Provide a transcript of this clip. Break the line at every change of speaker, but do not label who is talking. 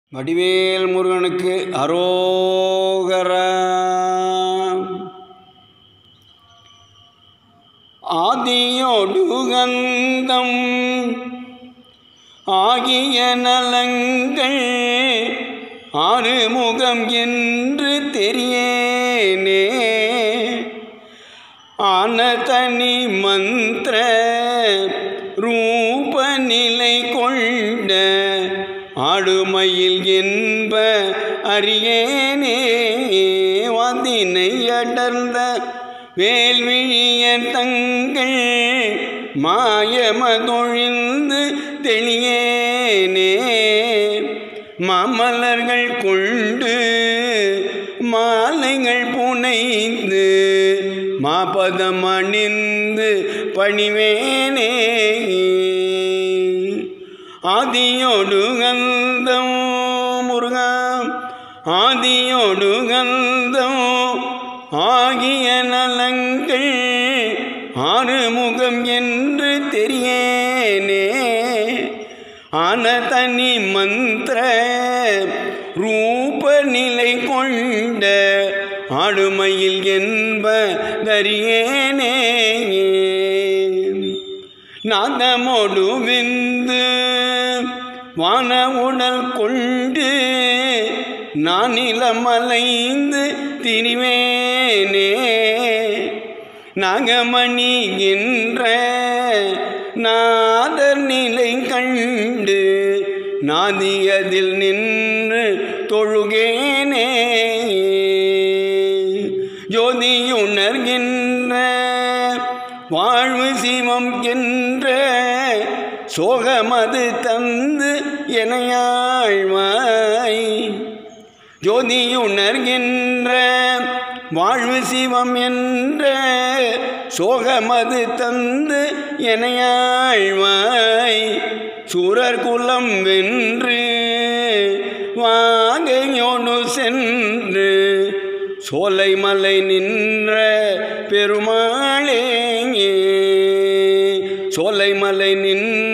வடிவேல் முருகனுக்கு அரோகரா ஆதியோடு கந்தம் ஆகிய நலங்கள் ஆறுமுகம் என்று தெரியேனே ஆன தனி மந்திர ரூப நிலை கொண்ட ஆடுமையில் என்ப அறியேனே வந்தினை அடர்ந்த வேல்விழிய தங்கள் மாயமதொழிந்து தெளியேனே மாமலர்கள் கொண்டு மாலைகள் புனைந்து மாபதம் அணிந்து பணிவேனே ஆதியோடு கந்தம் முருகா ஆதியோடு கந்தம் ஆகிய நலங்கள் ஆறுமுகம் என்று தெரியேனே ஆன தனி மந்திர ரூப நிலை கொண்ட ஆடுமையில் என்ப தரியேனே நாதமோடு விந்து வான உடல் கொண்டு நான் நிலமலைந்து திரிவேனே நாகமணிகின்ற நாதர் நிலை கண்டு நாதியதில் நின்று தொழுகேனே ஜோதியுணர்கின்ற வாழ்வு சிவம் என்ற சோகமது தந்து எனையாழ்வாய் ஜோதியுணர்கின்ற வாழ்வு சிவம் என்ற சோகமது தந்து எனையாழ்வாய் சூரர் குலம் வென்று வாகையோடு சென்று சோலைமலை நின்ற பெருமாளே சோலைமலை நின்ற